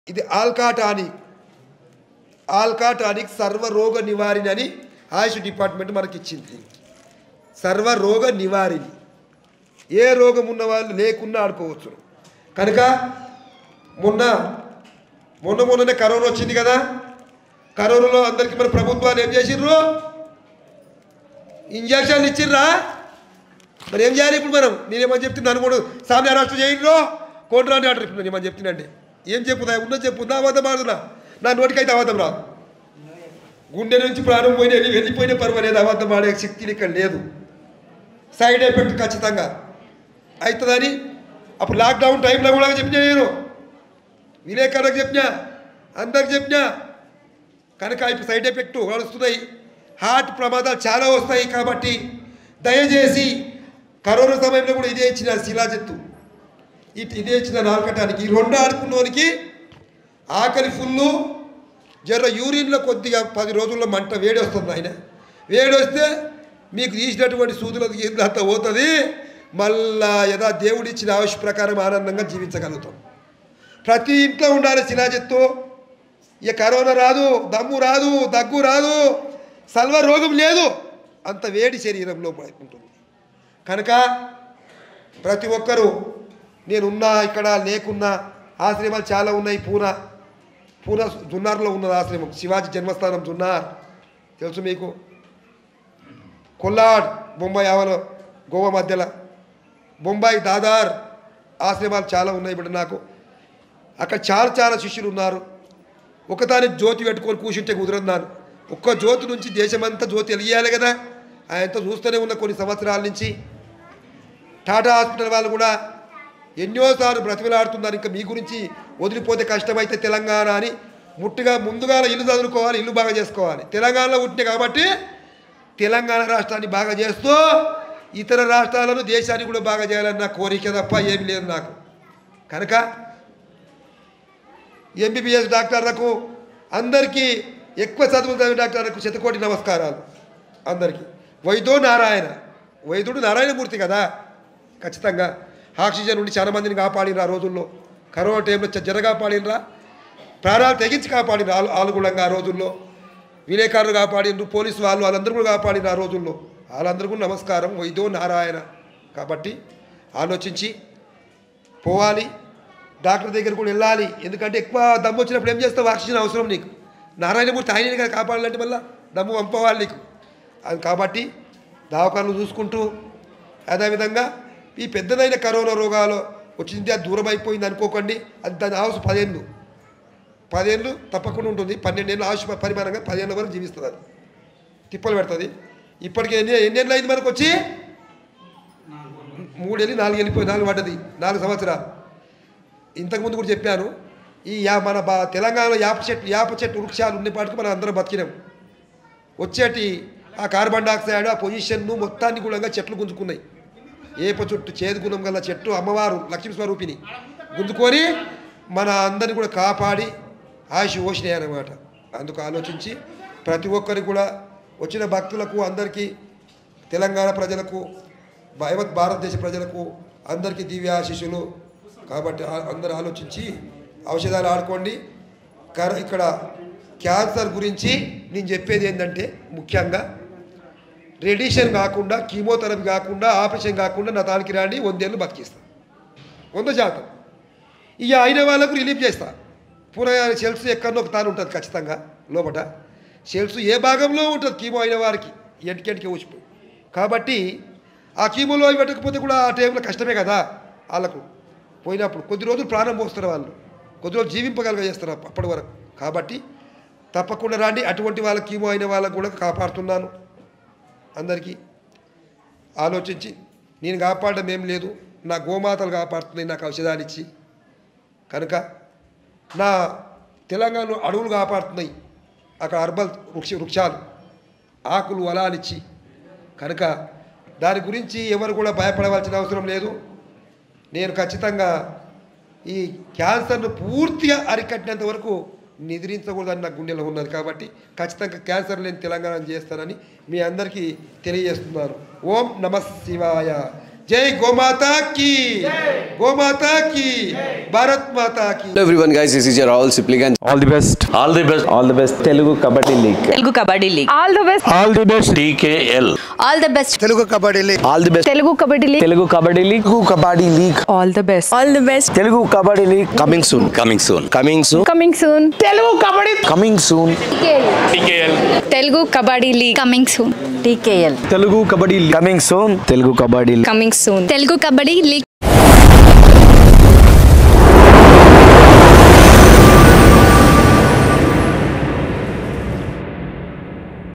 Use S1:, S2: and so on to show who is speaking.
S1: ఇది ఆల్కాటానిక్ ఆల్కాటానిక్ సర్వరోగ నివారిణి అని ఆయుష్ డిపార్ట్మెంట్ మనకి ఇచ్చింది సర్వరోగ నివారిణి ఏ రోగం ఉన్న వాళ్ళు లేకున్నా ఆడుకోవచ్చు కనుక మొన్న మొన్న మొన్ననే కరోనా వచ్చింది కదా కరోనాలో అందరికీ మన ప్రభుత్వాలు ఏం చేసిర్రు ఇంజక్షన్లు ఇచ్చిర్రా మరి ఏం చేయాలి ఇప్పుడు మనం నేనేమని చెప్తున్నాను కూడా సామి అరెస్ట్ చేయండిరో కోర్టు రాని ఆర్డర్ ఇప్పుడు నేనేమని చెప్తున్నాండి ఏం చెప్పుదా ఉన్నది చెప్పుదా అబద్ధం ఆడుతున్నా నా నోటికైతే అబద్ధం రాదు గుండె నుంచి ప్రాణం పోయిన వెళ్ళి వెళ్ళిపోయిన పర్వాలేదు అబద్ధం ఆడే శక్తి ఇక్కడ లేదు సైడ్ ఎఫెక్ట్ ఖచ్చితంగా అవుతుందని అప్పుడు లాక్డౌన్ టైంలో కూడా చెప్పినా నేను విలేకరులకు చెప్పినా అందరికి చెప్పినా కనుక ఇప్పుడు సైడ్ ఎఫెక్ట్ వస్తున్నాయి హార్ట్ ప్రమాదాలు చాలా వస్తాయి కాబట్టి దయచేసి కరోనా సమయంలో కూడా ఇదే ఇచ్చిన శిలాజత్తు ఇట్ ఇదే ఇచ్చిన నాలుకటానికి ఈ రెండు ఆడుకున్నోనికి ఆకలి ఫుల్లు జర యూరిన్లో కొద్దిగా పది రోజుల్లో మంట వేడి వస్తుంది ఆయన వేడి వస్తే మీకు తీసినటువంటి సూదులకు అంతా పోతుంది మళ్ళా యథా దేవుడిచ్చిన ఆయుష్ ప్రకారం ఆనందంగా జీవించగలుగుతాం ప్రతి ఇంట్లో ఉండాలి శిలాజత్తు ఇక కరోనా రాదు దమ్ము రాదు దగ్గు రాదు సల్వ రోగం లేదు అంత వేడి శరీరంలో ఉంటుంది కనుక ప్రతి ఒక్కరూ నేనున్నా ఇక్కడ లేకున్నా ఆశ్రమాలు చాలా ఉన్నాయి పూనా పూనా జున్నార్లో ఉన్నది ఆశ్రమం శివాజీ జన్మస్థానం జున్నార్ తెలుసు మీకు కొల్లాడ్ బొంబాయి ఆవలో గోవా మధ్యలో బొంబాయి దాదార్ ఆశ్రమాలు చాలా ఉన్నాయి ఇప్పుడు నాకు అక్కడ చాలా చాలా శిష్యులు ఉన్నారు ఒకదాని జ్యోతి పెట్టుకొని కూర్చుంటే కుదరన్నాను ఒక్క జ్యోతి నుంచి దేశమంతా జ్యోతి వెలియాలి కదా ఆయనతో చూస్తూనే ఉన్న కొన్ని సంవత్సరాల నుంచి టాటా హాస్పిటల్ వాళ్ళు కూడా ఎన్నోసార్లు బ్రతిమలాడుతున్నారు ఇంకా మీ గురించి వదిలిపోతే కష్టమైతే తెలంగాణ అని ముట్టుగా ముందుగా ఇల్లు చదువుకోవాలి ఇల్లు బాగా చేసుకోవాలి తెలంగాణలో పుట్టిన కాబట్టి తెలంగాణ రాష్ట్రాన్ని బాగా చేస్తూ ఇతర రాష్ట్రాలను దేశాన్ని కూడా బాగా చేయాలని నా కోరిక తప్ప ఏమి లేదు నాకు కనుక ఎంబీబీఎస్ డాక్టర్లకు అందరికీ ఎక్కువ చదువులు చదివిన డాక్టర్లకు శతకోటి నమస్కారాలు అందరికీ వైద్యో నారాయణ వైద్యుడు నారాయణమూర్తి కదా ఖచ్చితంగా ఆక్సిజన్ ఉండి చాలా మందిని కాపాడినరా ఆ రోజుల్లో కరోనా టైంలో చ- జర కాపాడినరా ప్రాణాలు తెగించి కాపాడిన ఆలు ఆలుగుళంగా ఆ రోజుల్లో విలేకరులు కాపాడిండ్రు పోలీసు వాళ్ళు వాళ్ళందరూ కూడా కాపాడిన ఆ రోజుల్లో వాళ్ళందరికీ కూడా నమస్కారం వైద్యో నారాయణ కాబట్టి ఆలోచించి పోవాలి డాక్టర్ దగ్గర కూడా వెళ్ళాలి ఎందుకంటే ఎక్కువ దమ్ము వచ్చినప్పుడు ఏం చేస్తావు ఆక్సిజన్ అవసరం నీకు నారాయణమూర్తి ఆయనని కదా కాపాడాలంటే మళ్ళీ దమ్ము పంపవాలి నీకు అది కాబట్టి దవాఖానలు చూసుకుంటూ అదేవిధంగా ఈ పెద్దదైన కరోనా రోగాలు వచ్చింది అది దూరం అయిపోయింది అనుకోకండి అది దాని ఆవుసు పదేళ్ళు పదేళ్ళు తప్పకుండా ఉంటుంది పన్నెండేళ్ళు ఆయుష్ పరిమాణంగా పదిహేను వరకు జీవిస్తుంది అది తిప్పలు పెడుతుంది ఇప్పటికి ఎన్ని ఎన్నేళ్ళు అయింది మనకు వచ్చి మూడేళ్ళు నాలుగు వెళ్ళిపోయి నాలుగు పడ్డది నాలుగు సంవత్సరాలు ఇంతకుముందు కూడా చెప్పాను ఈ యా మన బా తెలంగాణలో యాప చెట్టు యాప చెట్టు వృక్షాలు ఉన్నపాటికి మనం అందరం బతికినాం వచ్చేటి ఆ కార్బన్ డైఆక్సైడ్ ఆ పొజిషన్ను మొత్తాన్ని కూడా చెట్లు గుంజుకున్నాయి ఏప చుట్టూ చేదు గుణం గల చెట్టు అమ్మవారు లక్ష్మీ స్వరూపిణి గుంజుకొని మన అందరిని కూడా కాపాడి ఆయుష్ పోసినాయి అన్నమాట అందుకు ఆలోచించి ప్రతి ఒక్కరికి కూడా వచ్చిన భక్తులకు అందరికీ తెలంగాణ ప్రజలకు యావత్ భారతదేశ ప్రజలకు అందరికీ దివ్య ఆశీస్సులు కాబట్టి ఆ- అందరూ ఆలోచించి ఔషధాలు ఆడుకోండి కర ఇక్కడ క్యాన్సర్ గురించి నేను చెప్పేది ఏంటంటే ముఖ్యంగా రేడియేషన్ కాకుండా కీమోథెరపీ కాకుండా ఆపరేషన్ కాకుండా నా తానికి రాండి వందేళ్ళు బతికిస్తాను వంద శాతం ఇక అయిన వాళ్ళకు రిలీఫ్ చేస్తా పూర సెల్స్ ఎక్కడో ఒక తాను ఉంటుంది ఖచ్చితంగా లోపట సెల్స్ ఏ భాగంలో ఉంటుంది కీమో అయిన వారికి ఎంటికెంటికి ఊసిపోయి కాబట్టి ఆ కీమోలో అవి పెట్టకపోతే కూడా ఆ టైంలో కష్టమే కదా వాళ్ళకు పోయినప్పుడు కొద్ది రోజులు ప్రాణం పోస్తారు వాళ్ళు కొద్ది రోజులు జీవింపగలగ చేస్తారు అప్ప- అప్పటి వరకు కాబట్టి తప్పకుండా రాండి అటువంటి వాళ్ళ కీమో అయిన వాళ్ళకు కూడా కాపాడుతున్నాను అందరికీ ఆలోచించి నేను కాపాడడం ఏం లేదు నా గోమాతలు కాపాడుతున్నాయి నాకు ఔషధాలు ఇచ్చి కనుక నా తెలంగాణలో అడవులు కాపాడుతున్నాయి అక్కడ అర్బల్ వృక్ష వృక్షాలు ఆకులు వలాలిచ్చి కనుక దాని గురించి ఎవరు కూడా భయపడవలసిన అవసరం లేదు నేను ఖచ్చితంగా ఈ క్యాన్సర్ను పూర్తిగా అరికట్టినంత వరకు నిద్రించకూడదని నా గుండెలో ఉన్నది కాబట్టి ఖచ్చితంగా క్యాన్సర్ లేని తెలంగాణ చేస్తానని మీ అందరికీ తెలియజేస్తున్నాను ఓం నమ శివాయ జై గోమాతా की గోమాతా की భారత్ మాతా की
S2: Hello everyone guys, this is your Rahul Sipligan.
S3: All the best
S4: all the best
S3: all the best Telugu Kabaddi League
S5: Telugu Kabaddi League
S6: all the best
S3: all the best
S4: TKL
S5: all the best
S2: Telugu Kabaddi League all the best
S6: Telugu Kabaddi League
S3: Telugu Kabaddi League Telugu Kabaddi League
S6: all the best all the best
S3: Telugu Kabaddi League
S2: coming soon
S4: coming soon
S2: coming soon
S6: coming soon
S3: coming soon
S6: Telugu Kabaddi League coming soon
S5: TKL
S3: Telugu Kabaddi coming soon Telugu Kabaddi
S6: coming soon Telugu Kabaddi league